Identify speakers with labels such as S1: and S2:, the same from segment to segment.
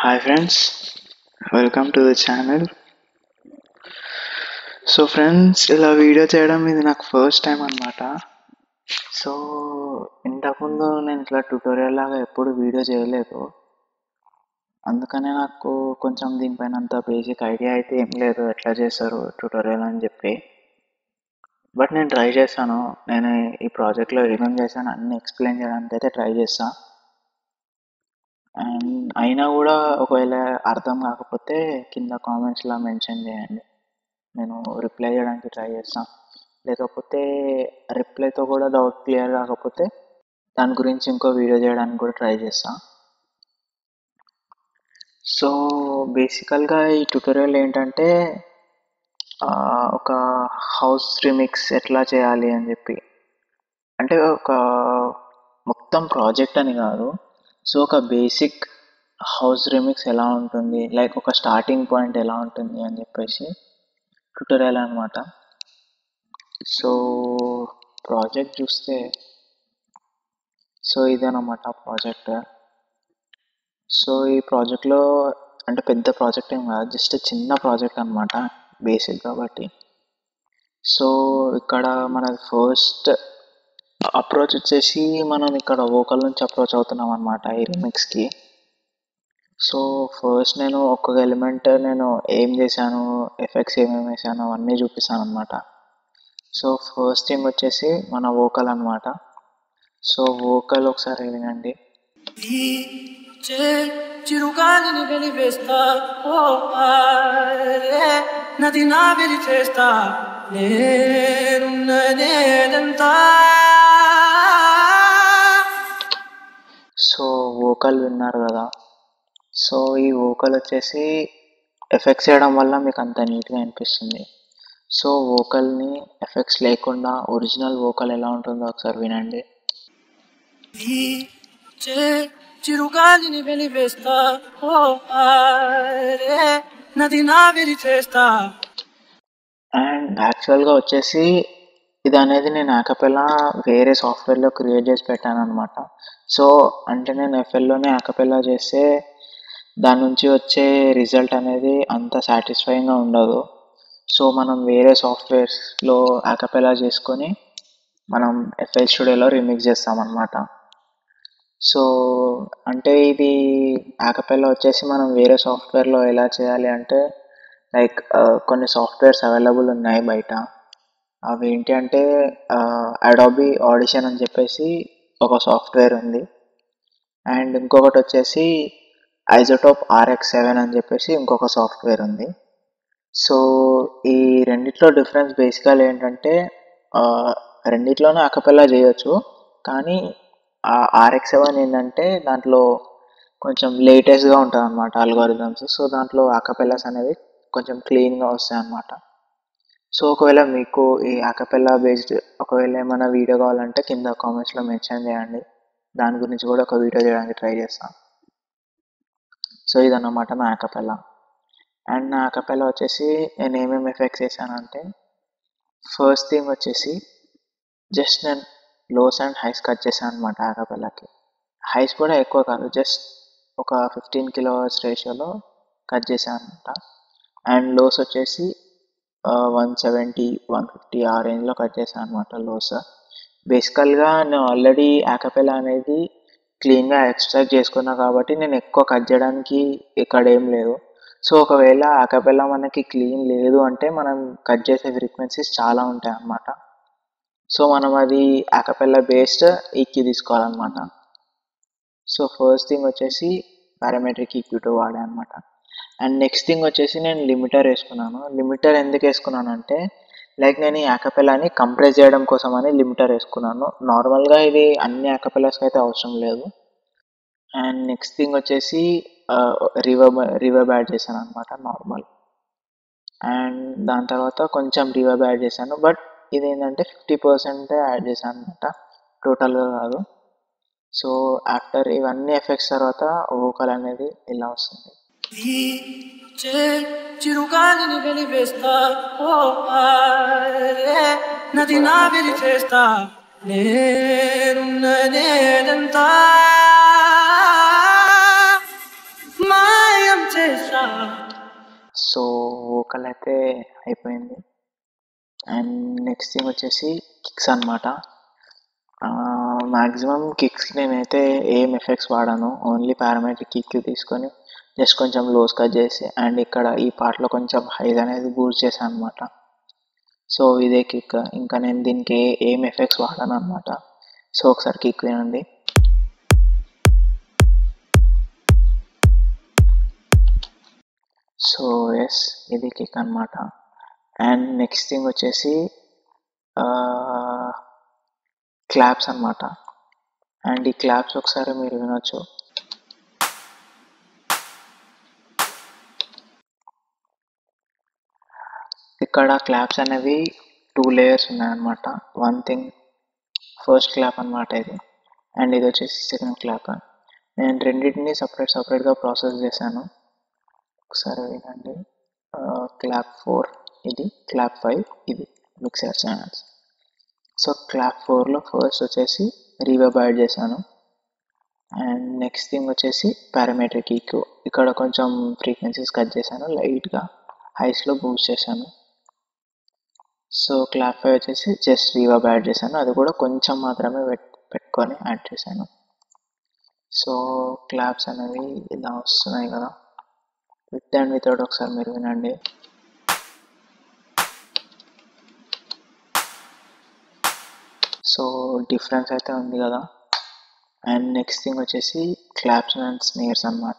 S1: hi friends welcome to the channel so friends ఇలా video చేయడం ఇది నాకు ఫస్ట్ టైం అనమాట సో ఇంతకుముందు నేను ఇట్లా ట్యూటోరియల్ లాగా ఎప్పుడు వీడియో చేయలేదు అందుకనే నాకు కొంచెం దీనిపైన అంత బేసిక్ ఐడియా అయితే ఏం లేదు ఎట్లా చేస్తారు ట్యూటోరియల్ అని చెప్పి బట్ నేను ట్రై చేశాను నేను ఈ ప్రాజెక్ట్లో ఏమేం చేశాను అన్ని ఎక్స్ప్లెయిన్ చేయడానికి అయితే ట్రై చేస్తాను అండ్ అయినా కూడా ఒకవేళ అర్థం కాకపోతే కింద కామెంట్స్లో మెన్షన్ చేయండి నేను రిప్లై చేయడానికి ట్రై చేస్తాను లేకపోతే రిప్లైతో కూడా డౌట్ క్లియర్ కాకపోతే దాని గురించి ఇంకో వీడియో చేయడానికి కూడా ట్రై చేస్తాను సో బేసికల్గా ఈ ట్యూటోరియల్ ఏంటంటే ఆ, ఒక హౌస్ రిమిక్స్ ఎట్లా చేయాలి అని చెప్పి అంటే ఒక మొత్తం ప్రాజెక్ట్ అని కాదు సో ఒక బేసిక్ హౌస్ రిమిక్స్ ఎలా ఉంటుంది లైక్ ఒక స్టార్టింగ్ పాయింట్ ఎలా ఉంటుంది అని చెప్పేసి ట్యూటోరియల్ అనమాట సో ప్రాజెక్ట్ చూస్తే సో ఇదేనమాట ప్రాజెక్ట్ సో ఈ ప్రాజెక్ట్లో అంటే పెద్ద ప్రాజెక్ట్ ఏం కాదు జస్ట్ చిన్న ప్రాజెక్ట్ అనమాట బేసిక్ కాబట్టి సో ఇక్కడ మన ఫస్ట్ అప్రోచ్ వచ్చేసి మనం ఇక్కడ వోకల్ నుంచి అప్రోచ్ అవుతున్నాం అనమాట ఈ రిమిక్స్కి సో ఫస్ట్ నేను ఒక్కొక్క ఎలిమెంట్ నేను ఏం చేశాను ఎఫెక్ట్స్ ఏమేమి వేసాను అవన్నీ చూపిస్తాను అనమాట సో ఫస్ట్ థింగ్ వచ్చేసి మన వోకల్ అనమాట సో వోకల్ ఒకసారి వినండి
S2: Dice చిరుగాలిని వెలివేస్తా ఓ ఆరే నది నా వెలిచేస్తా నేనున్నదేదంతా
S1: సో వోకల్ విన్నారు కదా సో ఈ వోకల్ వచ్చేసి ఎఫెక్ట్స్ చేయడం వల్ల మీకు అంత నీట్గా అనిపిస్తుంది సో వోకల్ని ఎఫెక్ట్స్ లేకుండా ఒరిజినల్ వోకల్ ఎలా ఉంటుందో ఒకసారి వినండి
S2: Dice చిరుగాలిని వెలివేస్తా ఓ ఆరే నది నా వెలిచేస్తా
S1: అండ్ యాక్చువల్గా వచ్చేసి ఇది అనేది నేను యాకపెలా వేరే సాఫ్ట్వేర్లో క్రియేట్ చేసి పెట్టాను అనమాట సో అంటే నేను ఎఫ్ఎల్లోనే యాకపెలా చేస్తే దాని నుంచి వచ్చే రిజల్ట్ అనేది అంత సాటిస్ఫైయింగ్గా ఉండదు సో మనం వేరే సాఫ్ట్వేర్స్లో యాకపెలా చేసుకొని మనం ఎఫ్ఎల్ స్టూడియోలో రిమిక్స్ చేస్తామన్నమాట సో అంటే ఇది యాకపెలా వచ్చేసి మనం వేరే సాఫ్ట్వేర్లో ఎలా చేయాలి అంటే లైక్ కొన్ని సాఫ్ట్వేర్స్ అవైలబుల్ ఉన్నాయి బయట అవి ఏంటి అంటే అడాబీ ఆడిషన్ అని చెప్పేసి ఒక సాఫ్ట్వేర్ ఉంది అండ్ ఇంకొకటి వచ్చేసి ఐజోటోప్ ఆర్ఎక్స్ సెవెన్ అని చెప్పేసి ఇంకొక సాఫ్ట్వేర్ ఉంది సో ఈ రెండిట్లో డిఫరెన్స్ బేసికల్ ఏంటంటే ఆ, రెండిట్లోనూ అకపెల్లా చేయొచ్చు కానీ ఆర్ఎక్స్ సెవెన్ ఏంటంటే దాంట్లో కొంచెం లేటెస్ట్గా ఉంటుంది అనమాట అల్గోరిథమ్స్ సో దాంట్లో అకపెల్లాస్ అనేవి కొంచెం క్లీన్గా వస్తాయి అన్నమాట సో ఒకవేళ మీకు ఈ అకపెల్లా బేస్డ్ ఒకవేళ ఏమైనా వీడియో కావాలంటే కింద కామెంట్స్లో మెన్షన్ చేయండి దాని గురించి కూడా ఒక వీడియో చేయడానికి ట్రై చేస్తాను సో ఇదన్నమాట నా అకపెల్లా అండ్ నా అకపెల్లా వచ్చేసి నేను ఏమేమి ఎఫెక్ట్స్ వేసానంటే ఫస్ట్ థింగ్ వచ్చేసి జస్ట్ నేను లోస్ అండ్ హైస్ కట్ చేశాను అనమాట అకపెల్లాకి హైస్ కూడా ఎక్కువ కాదు జస్ట్ ఒక ఫిఫ్టీన్ కిలోవర్స్ రేషియోలో కట్ చేశాను అనమాట అండ్ లోస్ వచ్చేసి వన్ సెవెంటీ వన్ ఫిఫ్టీ ఆ రేంజ్లో కట్ చేశాను అనమాట లోస్ బేసికల్గా నేను ఆల్రెడీ యాకపెలా అనేది క్లీన్గా ఎక్స్ట్రాక్ట్ చేసుకున్నా కాబట్టి నేను ఎక్కువ కట్ చేయడానికి ఇక్కడ ఏం లేదు సో ఒకవేళ యాకపెలా మనకి క్లీన్ లేదు అంటే మనం కట్ చేసే ఫ్రీక్వెన్సీస్ చాలా ఉంటాయి అన్నమాట సో మనం అది యాకపెల్లా బేస్డ్ ఈక్యూ తీసుకోవాలన్నమాట సో ఫస్ట్ థింగ్ వచ్చేసి పారామెట్రిక్ ఈక్యూటో వాడా అనమాట అండ్ నెక్స్ట్ థింగ్ వచ్చేసి నేను లిమిటర్ వేసుకున్నాను లిమిటర్ ఎందుకు వేసుకున్నాను అంటే లైక్ నేను ఈ యాకపెల్లాని కంప్రెస్ చేయడం కోసం అని లిమిటర్ వేసుకున్నాను నార్మల్గా ఇది అన్ని యాకపెల్లాస్కి అయితే అవసరం లేదు అండ్ నెక్స్ట్ థింగ్ వచ్చేసి రివర్బ్ రివర్బ్ యాడ్ చేశాను అనమాట నార్మల్ అండ్ దాని తర్వాత కొంచెం రివర్బ్ యాడ్ చేశాను బట్ ఇది ఏంటంటే ఫిఫ్టీ పర్సెంట్ యాడ్ చేశాను అనమాట టోటల్గా కాదు సో ఆఫ్టర్ ఇవన్నీ ఎఫెక్ట్స్ తర్వాత వోకల్ అనేది ఇలా వస్తుంది
S2: Dice చిరుగాలిని వెలివేస్తా ఓ ఆరే నది నా వెలిచేస్తా నేనున్నదేదంతా మాయ
S1: వోకల్ అయితే అయిపోయింది అండ్ నెక్స్ట్ థింగ్ వచ్చేసి కిక్స్ అనమాట మ్యాక్సిమం కిక్స్కి నేనైతే ఏం ఎఫెక్ట్స్ వాడాను ఓన్లీ పారామెట్రిక్ కిక్ తీసుకొని జస్ట్ కొంచెం లోస్ కట్ చేసి అండ్ ఇక్కడ ఈ పార్ట్లో కొంచెం హైజ్ అనేది బూస్ట్ చేశాను అనమాట సో ఇదే కిక్ ఇంకా నేను దీనికి ఏ ఏం ఎఫెక్ట్స్ వాడాను అనమాట సో ఒకసారి కిక్ వినండి సో ఎస్ ఇది కిక్ అనమాట అండ్ నెక్స్ట్ థింగ్ వచ్చేసి క్లాప్స్ అనమాట అండ్ ఈ క్లాప్స్ ఒకసారి మీరు వినొచ్చు ఇక్కడ క్లాప్స్ అనేవి టూ లేయర్స్ ఉన్నాయన్నమాట వన్ థింగ్ ఫస్ట్ క్లాప్ అనమాట ఇది అండ్ ఇది వచ్చేసి సెకండ్ క్లాప్ నేను రెండింటిని సపరేట్ సపరేట్గా ప్రాసెస్ చేశాను ఒకసారి వినండి క్లాప్ ఫోర్ ఇది క్లాప్ ఫైవ్ ఇది మిక్సర్ ఛానల్స్ సో క్లాప్ ఫోర్లో ఫస్ట్ వచ్చేసి రీవెబ్ యాడ్ చేశాను అండ్ నెక్స్ట్ థింగ్ వచ్చేసి పారామెట్రిక్ ఈక్యూ ఇక్కడ కొంచెం ఫ్రీక్వెన్సీస్ కట్ చేశాను లైట్గా హైస్లో బూస్ట్ చేశాను సో క్లాప్ ఫైవ్ వచ్చేసి జస్ట్ రీవెబ్ యాడ్ చేశాను అది కూడా కొంచెం మాత్రమే పెట్ పెట్టుకొని యాడ్ చేశాను సో క్లాప్స్ అనేవి ఇలా వస్తున్నాయి కదా విత్ అండ్ వితౌట్ ఒకసారి మీరు వినండి సో డిఫరెన్స్ అయితే ఉంది కదా అండ్ నెక్స్ట్ థింగ్ వచ్చేసి క్లాప్స్ అండ్ స్నేర్స్ అనమాట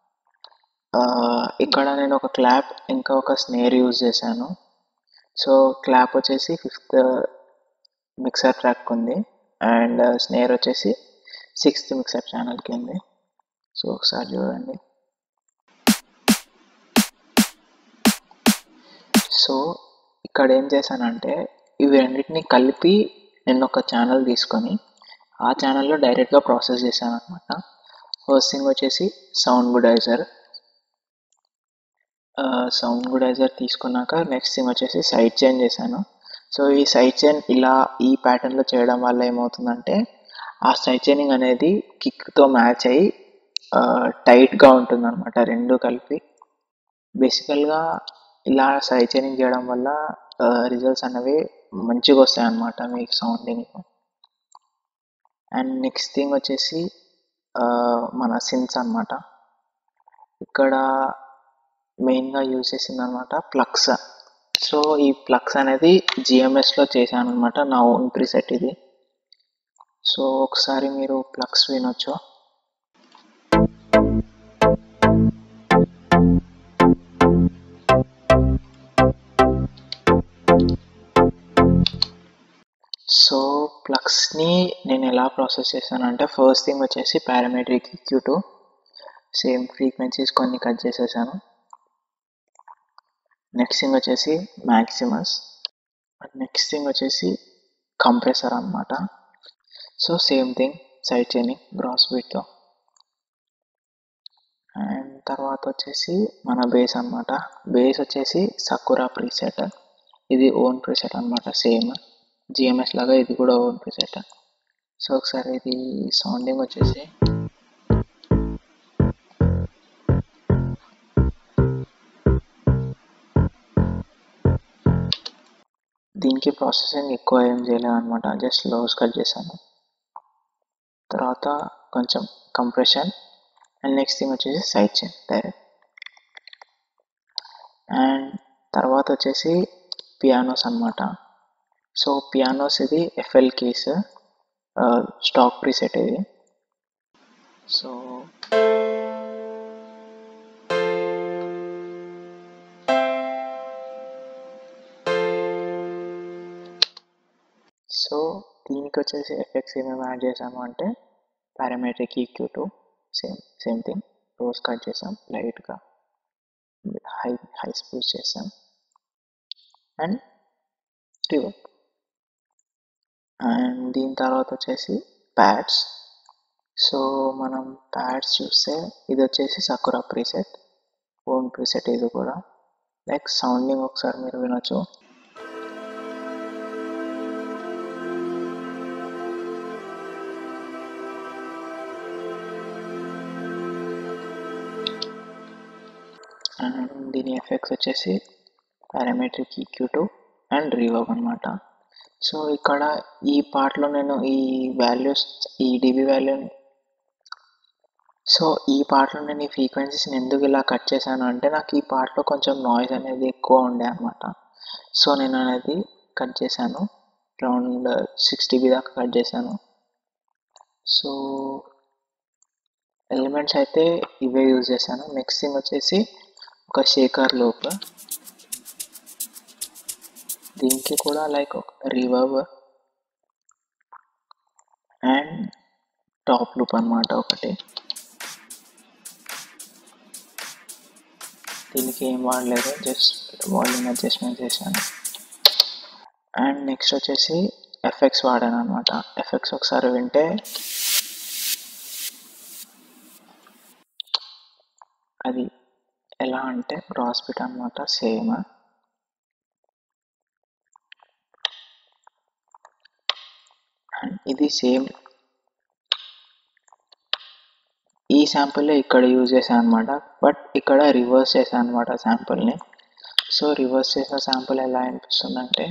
S1: ఇక్కడ నేను ఒక క్లాప్ ఇంకా ఒక స్నేర్ యూజ్ చేశాను సో క్లాప్ వచ్చేసి ఫిఫ్త్ మిక్సర్ ట్రాక్ ఉంది అండ్ స్నేర్ వచ్చేసి సిక్స్త్ మిక్సర్ ఛానల్కి ఉంది సో ఒకసారి చూడండి సో ఇక్కడ ఏం చేశానంటే ఇవి రెండింటిని కలిపి నేను ఒక ఛానల్ తీసుకొని ఆ ఛానల్లో డైరెక్ట్గా ప్రాసెస్ చేశాను అనమాట ఫస్ట్ థింగ్ వచ్చేసి సౌండ్ బుడైజర్ సౌండ్ బుడైజర్ తీసుకున్నాక నెక్స్ట్ థింగ్ వచ్చేసి సైడ్ చైన్ చేశాను సో ఈ సైడ్ చైన్ ఇలా ఈ ప్యాటర్న్లో చేయడం వల్ల ఏమవుతుందంటే ఆ సైడ్ చైనింగ్ అనేది కిక్తో మ్యాచ్ అయ్యి టైట్గా ఉంటుంది అనమాట రెండు కలిపి బేసికల్గా ఇలా సైడ్ చైనింగ్ చేయడం వల్ల రిజల్ట్స్ అనేవి మంచిగా వస్తాయి అన్నమాట మీకు సౌండింగ్ అండ్ నెక్స్ట్ థింగ్ వచ్చేసి మన సిన్స్ అనమాట ఇక్కడ మెయిన్గా యూజ్ చేసింది అనమాట ప్లక్స్ సో ఈ ప్లక్స్ అనేది జిఎంఎస్లో చేశాను అనమాట నా ఓన్ ప్రీసెట్ ఇది సో ఒకసారి మీరు ప్లక్స్ వినొచ్చు సో ప్లక్స్ని నేను ఎలా ప్రాసెస్ చేశానంటే ఫస్ట్ థింగ్ వచ్చేసి parametric Q two same frequencies కొన్ని కట్ చేసేసాను నెక్స్ట్ థింగ్ వచ్చేసి మ్యాక్సిమస్ నెక్స్ట్ థింగ్ వచ్చేసి కంప్రెసర్ అనమాట so same thing side chaining gross బీట్తో అండ్ తర్వాత వచ్చేసి మన బేస్ అనమాట బేస్ వచ్చేసి సకురా ప్రీసెట్ ఇది ఓన్ ప్రీసెట్ అనమాట సేమ్ జిఎంఎస్ లాగా ఇది కూడా ఓన్ ప్రీసెట్ సో ఒకసారి ఇది సౌండింగ్ వచ్చేసి దీనికి ప్రాసెసింగ్ ఎక్కువ ఏం చేయలేదు అనమాట జస్ట్ లోస్ కట్ చేశాను తర్వాత కొంచెం కంప్రెషన్ అండ్ నెక్స్ట్ థింగ్ వచ్చేసి సైడ్ చైన్ డైరెక్ట్ అండ్ తర్వాత వచ్చేసి పియానోస్ అనమాట సో పియానోస్ ఇది ఎఫ్ఎల్ కేస్ స్టాక్ ప్రీసెట్ ఇది సో సో దీనికి వచ్చేసి ఎఫెక్ట్స్ ఏమేమి యాడ్ చేసాము అంటే parametric EQ two same same thing lows cut చేసాం లైట్గా హై హై స్పూస్ చేసాం అండ్ రివర్క్ అండ్ దీని తర్వాత వచ్చేసి ప్యాడ్స్ సో మనం ప్యాడ్స్ చూస్తే ఇది వచ్చేసి సకురా ప్రీసెట్ ఓన్ ప్రీసెట్ ఇది కూడా లైక్ సౌండింగ్ ఒకసారి మీరు వినొచ్చు అండ్ దీని ఎఫెక్ట్స్ వచ్చేసి parametric EQ two and reverb అనమాట సో ఇక్కడ ఈ పార్ట్లో నేను ఈ వాల్యూస్ ఈ డిబి వాల్యూని సో ఈ పార్ట్లో నేను ఈ ఫ్రీక్వెన్సీస్ని ఎందుకు ఇలా కట్ చేశాను అంటే నాకు ఈ పార్ట్లో కొంచెం నాయిస్ అనేది ఎక్కువ ఉండే అనమాట సో నేను అనేది కట్ చేశాను అరౌండ్ సిక్స్ డిబి దాకా కట్ చేశాను సో ఎలిమెంట్స్ అయితే ఇవే యూజ్ చేశాను నెక్స్ట్ థింగ్ వచ్చేసి ఒక షేకర్ లూప్ దీనికి కూడా లైక్ ఒక రివర్బ్ అండ్ టాప్ లూప్ అనమాట ఒకటి దీనికి ఏం వాడలేదు జస్ట్ వాల్యూమ్ అడ్జస్ట్మెంట్ చేశాను అండ్ నెక్స్ట్ వచ్చేసి ఎఫెక్ట్స్ వాడాను అనమాట ఎఫెక్ట్స్ ఒకసారి వింటే అది ఎలా అంటే క్రాస్ బిట్ అనమాట సేమ్ అండ్ ఇది సేమ్ ఈ శాంపుల్ ఇక్కడ యూజ్ చేశాను అనమాట బట్ ఇక్కడ రివర్స్ చేశాను అనమాట శాంపుల్ని సో రివర్స్ చేసిన శాంపుల్ ఎలా అనిపిస్తుందంటే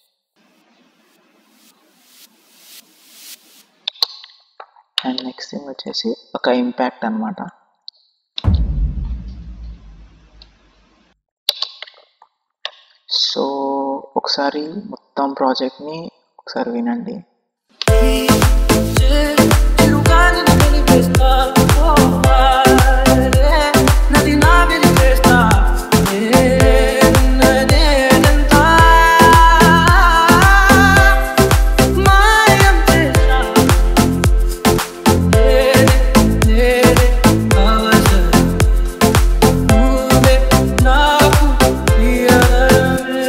S1: అండ్ నెక్స్ట్ థింగ్ వచ్చేసి ఒక ఇంపాక్ట్ అనమాట సో ఒకసారి మొత్తం ప్రాజెక్ట్ని ఒకసారి వినండి
S2: Ci rugani di quelli che sta oh, eh, nati navi di festa eh, nenta mai antesa nere nere avasa ube naku diarame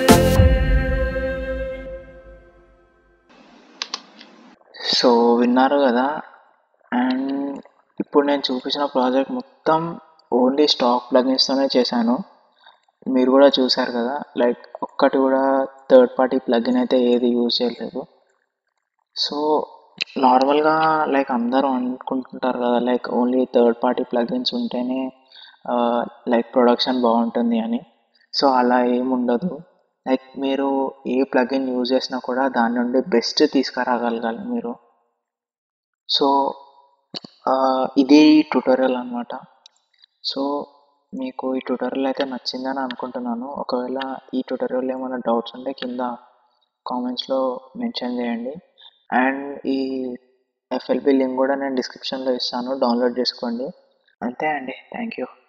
S1: so విన్నారు కదా అండ్ ఇప్పుడు నేను చూపించిన ప్రాజెక్ట్ మొత్తం ఓన్లీ స్టాక్ ప్లగిన్స్తోనే చేశాను మీరు కూడా చూశారు కదా లైక్ ఒక్కటి కూడా థర్డ్ పార్టీ ప్లగిన్ అయితే ఏది యూజ్ చేయలేదు సో నార్మల్గా లైక్ అందరూ అనుకుంటుంటారు కదా like only third party plugins ఉంటేనే లైక్ ప్రొడక్షన్ బాగుంటుంది అని సో అలా ఏముండదు లైక్ మీరు ఏ ప్లగిన్ యూజ్ చేసినా కూడా దాని నుండి బెస్ట్ తీసుకురాగలగాలి మీరు సో ఇది ట్యూటోరియల్ అనమాట సో మీకు ఈ ట్యూటోరియల్ అయితే నచ్చిందని అనుకుంటున్నాను ఒకవేళ ఈ ట్యూటోరియల్ ఏమైనా డౌట్స్ ఉంటే కింద కామెంట్స్లో మెన్షన్ చేయండి అండ్ ఈ ఎఫ్ఎల్పి లింక్ కూడా నేను డిస్క్రిప్షన్లో ఇస్తాను డౌన్లోడ్ చేసుకోండి అంతే అండి థ్యాంక్ యూ